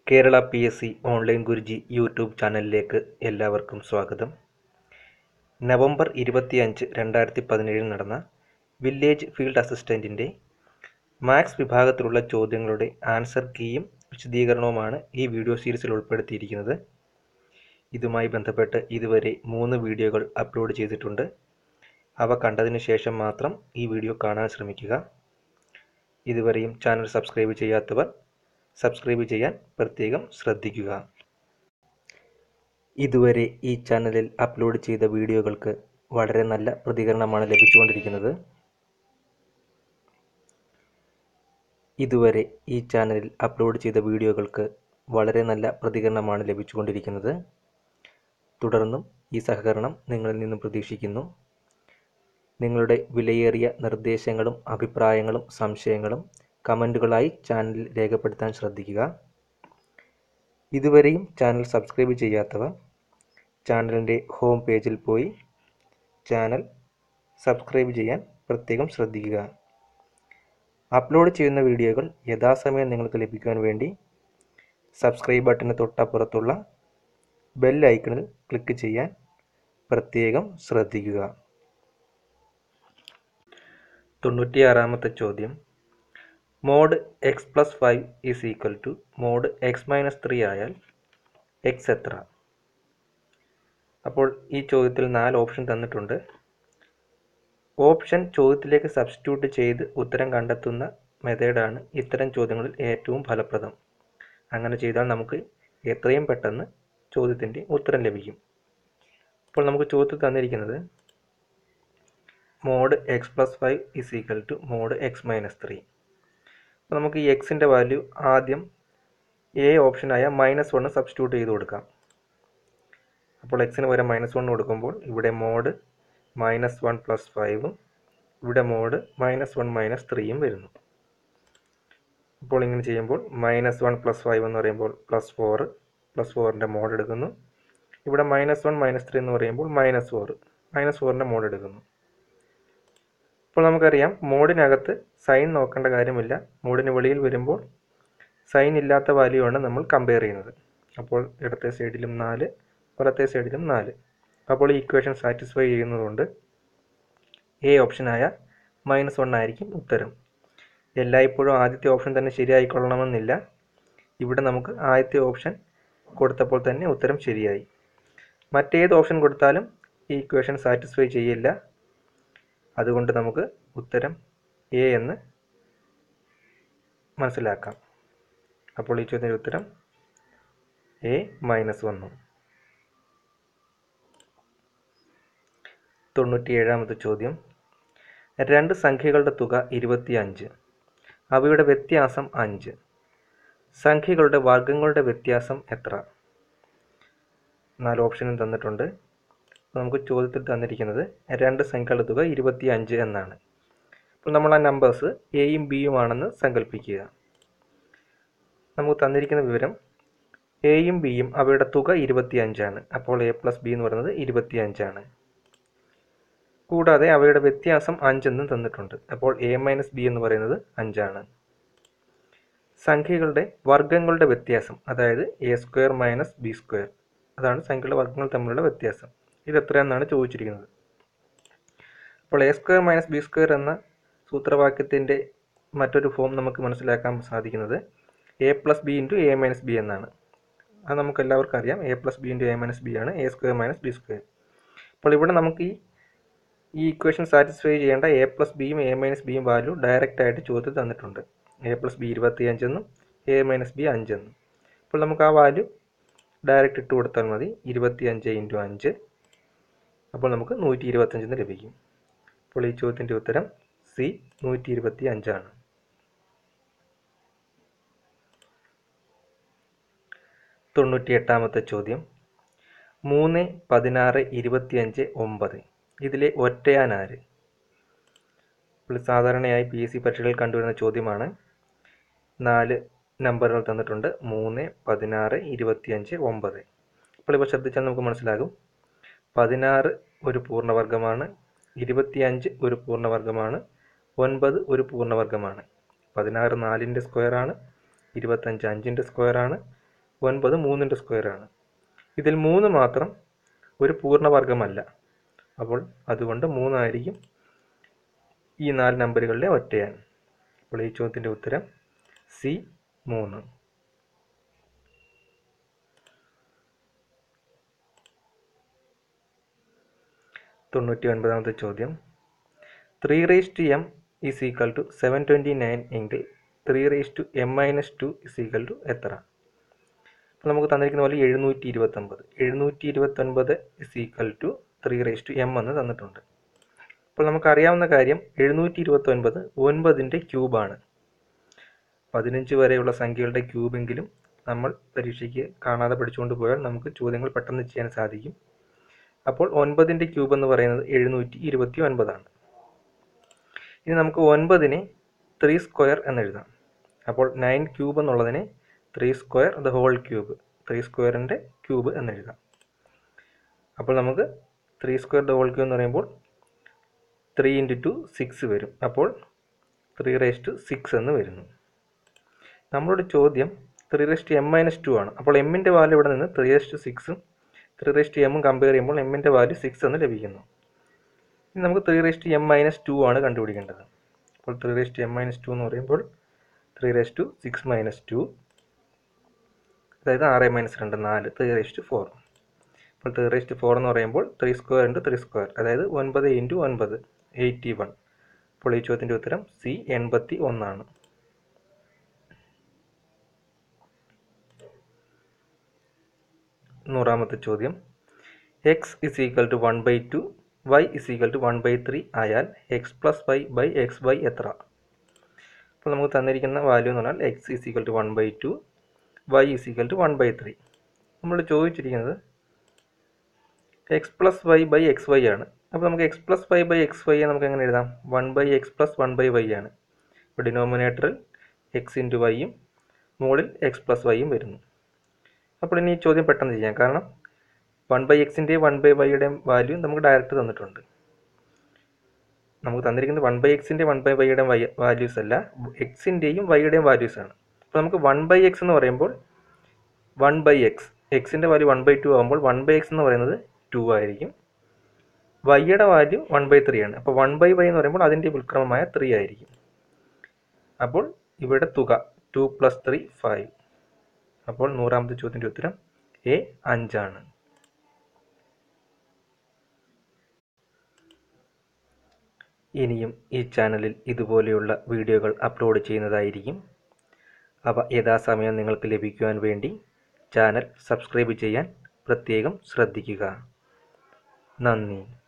Kerala P S C online Guruji YouTube ചാനലിലേക്ക് എല്ലാവർക്കും സ്വാഗതം നവംബർ ഇരുപത്തിയഞ്ച് രണ്ടായിരത്തി പതിനേഴിൽ നടന്ന വില്ലേജ് ഫീൽഡ് അസിസ്റ്റൻറ്റിൻ്റെ മാത്സ് വിഭാഗത്തിലുള്ള ചോദ്യങ്ങളുടെ ആൻസർ കീയും വിശദീകരണവുമാണ് ഈ വീഡിയോ സീരീസിൽ ഉൾപ്പെടുത്തിയിരിക്കുന്നത് ഇതുമായി ബന്ധപ്പെട്ട് ഇതുവരെ മൂന്ന് വീഡിയോകൾ അപ്ലോഡ് ചെയ്തിട്ടുണ്ട് അവ കണ്ടതിന് ശേഷം മാത്രം ഈ വീഡിയോ കാണാൻ ശ്രമിക്കുക ഇതുവരെയും ചാനൽ സബ്സ്ക്രൈബ് ചെയ്യാത്തവർ സബ്സ്ക്രൈബ് ചെയ്യാൻ പ്രത്യേകം ശ്രദ്ധിക്കുക ഇതുവരെ ഈ ചാനലിൽ അപ്ലോഡ് ചെയ്ത വീഡിയോകൾക്ക് വളരെ നല്ല പ്രതികരണമാണ് ലഭിച്ചുകൊണ്ടിരിക്കുന്നത് ഇതുവരെ ഈ ചാനലിൽ അപ്ലോഡ് ചെയ്ത വീഡിയോകൾക്ക് വളരെ നല്ല പ്രതികരണമാണ് ലഭിച്ചുകൊണ്ടിരിക്കുന്നത് തുടർന്നും ഈ സഹകരണം നിങ്ങളിൽ നിന്നും പ്രതീക്ഷിക്കുന്നു നിങ്ങളുടെ വിലയേറിയ നിർദ്ദേശങ്ങളും അഭിപ്രായങ്ങളും സംശയങ്ങളും കമൻറ്റുകളായി ചാനലിൽ രേഖപ്പെടുത്താൻ ശ്രദ്ധിക്കുക ഇതുവരെയും ചാനൽ സബ്സ്ക്രൈബ് ചെയ്യാത്തവർ ചാനലിൻ്റെ ഹോം പേജിൽ പോയി ചാനൽ സബ്സ്ക്രൈബ് ചെയ്യാൻ പ്രത്യേകം ശ്രദ്ധിക്കുക അപ്ലോഡ് ചെയ്യുന്ന വീഡിയോകൾ യഥാസമയം നിങ്ങൾക്ക് ലഭിക്കുവാൻ വേണ്ടി സബ്സ്ക്രൈബ് ബട്ടന് തൊട്ടപ്പുറത്തുള്ള ബെൽ ഐക്കണിൽ ക്ലിക്ക് ചെയ്യാൻ പ്രത്യേകം ശ്രദ്ധിക്കുക തൊണ്ണൂറ്റിയാറാമത്തെ ചോദ്യം mod X plus five is equal to mod X minus three ആയാൽ എക്സ് എത്ര അപ്പോൾ ഈ ചോദ്യത്തിൽ നാല് ഓപ്ഷൻ തന്നിട്ടുണ്ട് ഓപ്ഷൻ ചോദ്യത്തിലേക്ക് സബ്സ്റ്റിറ്റ്യൂട്ട് ചെയ്ത് ഉത്തരം കണ്ടെത്തുന്ന മെത്തേഡാണ് ഇത്തരം ചോദ്യങ്ങളിൽ ഏറ്റവും ഫലപ്രദം അങ്ങനെ ചെയ്താൽ നമുക്ക് എത്രയും പെട്ടെന്ന് ചോദ്യത്തിൻ്റെ ഉത്തരം ലഭിക്കും അപ്പോൾ നമുക്ക് ചോദ്യത്തിൽ തന്നിരിക്കുന്നത് mod X plus five is equal to mod X minus three അപ്പോൾ നമുക്ക് ഈ എക്സിൻ്റെ വാല്യൂ ആദ്യം എ ഓപ്ഷനായ മൈനസ് വണ്ണ് സബ്സ്റ്റിറ്റ്യൂട്ട് ചെയ്ത് കൊടുക്കാം അപ്പോൾ എക്സിന് പകരം മൈനസ് വൺ കൊടുക്കുമ്പോൾ ഇവിടെ മോഡ് മൈനസ് വൺ പ്ലസ് ഫൈവും ഇവിടെ മോഡ് മൈനസ് വൺ മൈനസ് ത്രീയും വരുന്നു അപ്പോൾ ഇങ്ങനെ ചെയ്യുമ്പോൾ മൈനസ് വൺ പ്ലസ് ഫൈവ് എന്ന് പറയുമ്പോൾ പ്ലസ് ഫോർ പ്ലസ് ഫോറിൻ്റെ മോഡ് എടുക്കുന്നു ഇവിടെ മൈനസ് വൺ മൈനസ് ത്രീ എന്ന് പറയുമ്പോൾ മൈനസ് ഫോർ മൈനസ് ഫോറിൻ്റെ മോഡ് എടുക്കുന്നു ഇപ്പോൾ നമുക്കറിയാം മോഡിനകത്ത് സൈൻ നോക്കേണ്ട കാര്യമില്ല മോഡിന് വെളിയിൽ വരുമ്പോൾ സൈൻ ഇല്ലാത്ത വാല്യൂ ആണ് നമ്മൾ കമ്പയർ ചെയ്യുന്നത് അപ്പോൾ ഇടത്തെ സൈഡിലും നാല് വലത്തെ സൈഡിലും നാല് അപ്പോൾ ഈ ഇക്വേഷൻ സാറ്റിസ്ഫൈ ചെയ്യുന്നതുകൊണ്ട് എ ഓപ്ഷനായ മൈനസ് വൺ ആയിരിക്കും ഉത്തരം എല്ലായ്പ്പോഴും ആദ്യത്തെ ഓപ്ഷൻ തന്നെ ശരിയായിക്കൊള്ളണമെന്നില്ല ഇവിടെ നമുക്ക് ആദ്യത്തെ ഓപ്ഷൻ കൊടുത്തപ്പോൾ തന്നെ ഉത്തരം ശരിയായി മറ്റേത് ഓപ്ഷൻ കൊടുത്താലും ഈ ഇക്വേഷൻ സാറ്റിസ്ഫൈ ചെയ്യില്ല അതുകൊണ്ട് നമുക്ക് ഉത്തരം എ എന്ന് മനസ്സിലാക്കാം അപ്പോൾ ഈ ചോദ്യത്തിൻ്റെ ഉത്തരം എ മൈനസ് വന്നു തൊണ്ണൂറ്റിയേഴാമത്തെ ചോദ്യം രണ്ട് സംഖ്യകളുടെ തുക ഇരുപത്തിയഞ്ച് അവയുടെ വ്യത്യാസം അഞ്ച് സംഖ്യകളുടെ വർഗങ്ങളുടെ വ്യത്യാസം എത്ര നാല് ഓപ്ഷനും തന്നിട്ടുണ്ട് നമുക്ക് ചോദ്യത്തിൽ തന്നിരിക്കുന്നത് രണ്ട് സംഖ്യകളുടെ തുക ഇരുപത്തി അഞ്ച് എന്നാണ് അപ്പോൾ നമ്മൾ ആ നമ്പേഴ്സ് എയും ബിയും ആണെന്ന് സങ്കല്പിക്കുക നമുക്ക് തന്നിരിക്കുന്ന വിവരം എയും ബിയും അവയുടെ തുക ഇരുപത്തി അഞ്ചാണ് അപ്പോൾ എ പ്ലസ് ബി എന്ന് പറയുന്നത് ഇരുപത്തി അഞ്ചാണ് കൂടാതെ അവയുടെ വ്യത്യാസം അഞ്ചെന്നും തന്നിട്ടുണ്ട് അപ്പോൾ എ മൈനസ് ബി എന്ന് പറയുന്നത് അഞ്ചാണ് സംഖ്യകളുടെ വർഗങ്ങളുടെ വ്യത്യാസം അതായത് A square minus B square അതാണ് സംഖ്യകളുടെ വർഗങ്ങൾ തമ്മിലുള്ള വ്യത്യാസം ഇത് എത്രയെന്നാണ് ചോദിച്ചിരിക്കുന്നത് അപ്പോൾ A square minus B square എന്ന സൂത്രവാക്യത്തിൻ്റെ മറ്റൊരു ഫോം നമുക്ക് മനസ്സിലാക്കാൻ സാധിക്കുന്നത് A plus B into A minus B എന്നാണ് അത് നമുക്ക് എല്ലാവർക്കും അറിയാം A plus B into A minus B ആണ് A square minus B square അപ്പോൾ ഇവിടെ നമുക്ക് ഈ ഈ ഇക്വേഷൻ സാറ്റിസ്ഫൈ ചെയ്യേണ്ട എ പ്ലസ് ബിയും എ മൈനസ് ബിയും വാല്യൂ ഡയറക്റ്റ് ആയിട്ട് ചോദ്യത്തിൽ തന്നിട്ടുണ്ട് എ പ്ലസ് ബി ഇരുപത്തി അഞ്ചെന്നും എ മൈനസ് ബി അഞ്ചെന്നും അപ്പോൾ നമുക്ക് ആ വാല്യൂ ഡയറക്റ്റ് ഇട്ട് കൊടുത്താൽ മതി ഇരുപത്തി അഞ്ച് ഇൻറ്റു അഞ്ച് അപ്പോൾ നമുക്ക് നൂറ്റി ഇരുപത്തഞ്ചെന്ന് ലഭിക്കും അപ്പോൾ ഈ ചോദ്യത്തിൻ്റെ ഉത്തരം സി നൂറ്റി ഇരുപത്തി അഞ്ചാണ് തൊണ്ണൂറ്റി എട്ടാമത്തെ ചോദ്യം മൂന്ന് പതിനാറ് ഇരുപത്തിയഞ്ച് ഒമ്പത് ഇതിലെ ഒറ്റയാനാര് ഇപ്പോൾ സാധാരണയായി പി എസ് സി പരീക്ഷകളിൽ കണ്ടുവരുന്ന ചോദ്യമാണ് നാല് നമ്പറുകൾ തന്നിട്ടുണ്ട് മൂന്ന് പതിനാറ് ഇരുപത്തിയഞ്ച് ഒമ്പത് അപ്പോൾ ഇപ്പോൾ ശ്രദ്ധിച്ചാൽ നമുക്ക് മനസ്സിലാകും പതിനാറ് ഒരു പൂർണ്ണവർഗമാണ് ഇരുപത്തിയഞ്ച് ഒരു പൂർണ്ണവർഗമാണ് ഒൻപത് ഒരു പൂർണ്ണവർഗമാണ് പതിനാറ് നാലിൻ്റെ സ്ക്വയറാണ് ഇരുപത്തഞ്ച് അഞ്ചിൻ്റെ സ്ക്വയറാണ് ഒൻപത് മൂന്നിൻ്റെ സ്ക്വയറാണ് ഇതിൽ മൂന്ന് മാത്രം ഒരു പൂർണ്ണവർഗമല്ല അപ്പോൾ അതുകൊണ്ട് മൂന്നായിരിക്കും ഈ നാല് നമ്പറുകളിലെ ഒറ്റയാൻ അപ്പോൾ ഈ ചോദ്യത്തിൻ്റെ ഉത്തരം സി മൂന്ന് തൊണ്ണൂറ്റി ഒൻപതാമത്തെ ചോദ്യം three raise to M is equal to seven twenty nine എങ്കിൽ three raise to M minus two is equal to എത്ര അപ്പോൾ നമുക്ക് തന്നിരിക്കുന്ന പോലെ എഴുന്നൂറ്റി ഇരുപത്തൊമ്പത് എഴുന്നൂറ്റി ഇരുപത്തൊൻപത് is equal to three raise to M എന്ന് തന്നിട്ടുണ്ട് അപ്പോൾ നമുക്കറിയാവുന്ന കാര്യം എഴുന്നൂറ്റി ഇരുപത്തൊൻപത് ഒൻപതിൻ്റെ ക്യൂബാണ് പതിനഞ്ച് വരെയുള്ള സംഖ്യകളുടെ ക്യൂബെങ്കിലും നമ്മൾ പരീക്ഷയ്ക്ക് കാണാതെ പഠിച്ചുകൊണ്ട് പോയാൽ നമുക്ക് ചോദ്യങ്ങൾ പെട്ടെന്ന് ചെയ്യാൻ സാധിക്കും അപ്പോൾ ഒൻപതിൻ്റെ ക്യൂബ് എന്ന് പറയുന്നത് എഴുന്നൂറ്റി ഇരുപത്തി ഒൻപതാണ് ഇനി നമുക്ക് ഒൻപതിനെ ത്രീ സ്ക്വയർ എന്നെഴുതാം അപ്പോൾ നയൻ ക്യൂബ് എന്നുള്ളതിനെ three square the whole cube three സ്ക്വയറിൻ്റെ ക്യൂബ് എന്നെഴുതാം അപ്പോൾ നമുക്ക് three square the whole cube എന്ന് പറയുമ്പോൾ ത്രീ ഇൻറ്റു ടു സിക്സ് വരും അപ്പോൾ ത്രീ റേസ് ടു സിക്സ് എന്ന് വരുന്നു നമ്മളുടെ ചോദ്യം three raise to M minus two ആണ് അപ്പോൾ എമ്മിൻ്റെ വാല്യൂ ഇവിടെ നിന്ന് ത്രീ റേസ് ടു സിക്സും ത്രീ റേസ് ടു എമ്മും കമ്പയർ ചെയ്യുമ്പോൾ എമ്മിൻ്റെ വാല്യൂ സിക്സ് എന്ന് ലഭിക്കുന്നു ഇനി നമുക്ക് three raise to M minus two ആണ് കണ്ടുപിടിക്കേണ്ടത് അപ്പോൾ three raise to M minus two എന്ന് പറയുമ്പോൾ three raise to six minus two അതായത് ആറ് മൈനസ് രണ്ട് നാല് ത്രീ റേസ് ടു ഫോർ അപ്പോൾ ത്രീ റേസ് ടു ഫോർ എന്ന് പറയുമ്പോൾ three square into three square അതായത് ഒൻപത് ഇൻറ്റു ഒൻപത് എയ്റ്റി വൺ അപ്പോൾ ഈ ചോദ്യത്തിൻ്റെ ഉത്തരം സി എൺപത്തി ഒന്നാണ് നൂറാമത്തെ ചോദ്യം X is equal to one by two Y is equal to one by three ആയാൽ X plus Y by X Y എത്ര അപ്പോൾ നമുക്ക് തന്നിരിക്കുന്ന വാല്യൂ എന്ന് പറഞ്ഞാൽ X is equal to one by two Y is equal to one by three നമ്മൾ ചോദിച്ചിരിക്കുന്നത് X plus Y by X Y ആണ് അപ്പോൾ നമുക്ക് X plus Y by X Y നമുക്ക് എങ്ങനെ എഴുതാം one by X plus one by Y ആണ് ഇപ്പോൾ ഡിനോമിനേറ്ററിൽ എക്സ് ഇൻറ്റു വൈയും മുകളിൽ എക്സ് പ്ലസ് വൈയും വരുന്നു അപ്പോൾ ഇനി ഈ ചോദ്യം പെട്ടെന്ന് ചെയ്യാം കാരണം വൺ ബൈ എക്സിൻ്റെയും വൺ ബൈ വൈയുടെയും വാല്യൂ നമുക്ക് ഡയറക്റ്റ് തന്നിട്ടുണ്ട് നമുക്ക് തന്നിരിക്കുന്നത് വൺ ബൈ എക്സിൻ്റെ വൺ ബൈ വൈയുടെ വൈ വാല്യൂസ് അല്ല എക്സിൻ്റെയും വൈയുടെയും വാല്യൂസ് ആണ് അപ്പോൾ നമുക്ക് വൺ ബൈ എക്സ് എന്ന് പറയുമ്പോൾ വൺ ബൈ എക്സ് എക്സിൻ്റെ വാല്യൂ വൺ ബൈ ടു ആകുമ്പോൾ വൺ ബൈ എക്സ് എന്ന് പറയുന്നത് ടു ആയിരിക്കും വൈയുടെ വാല്യൂ വൺ ബൈ ത്രീ ആണ് അപ്പോൾ വൺ ബൈ വൈ എന്ന് പറയുമ്പോൾ അതിൻ്റെ ഉൽക്രമമായ ത്രീ ആയിരിക്കും അപ്പോൾ ഇവിടെ തുക ടു പ്ലസ് ത്രീ ഫൈവ് അപ്പോൾ നൂറാമത്തെ ചോദ്യത്തിൻ്റെ ഉത്തരം എ അഞ്ചാണ് ഇനിയും ഈ ചാനലിൽ ഇതുപോലെയുള്ള വീഡിയോകൾ അപ്ലോഡ് ചെയ്യുന്നതായിരിക്കും അവ യഥാസമയം നിങ്ങൾക്ക് ലഭിക്കുവാൻ വേണ്ടി ചാനൽ സബ്സ്ക്രൈബ് ചെയ്യാൻ പ്രത്യേകം ശ്രദ്ധിക്കുക നന്ദി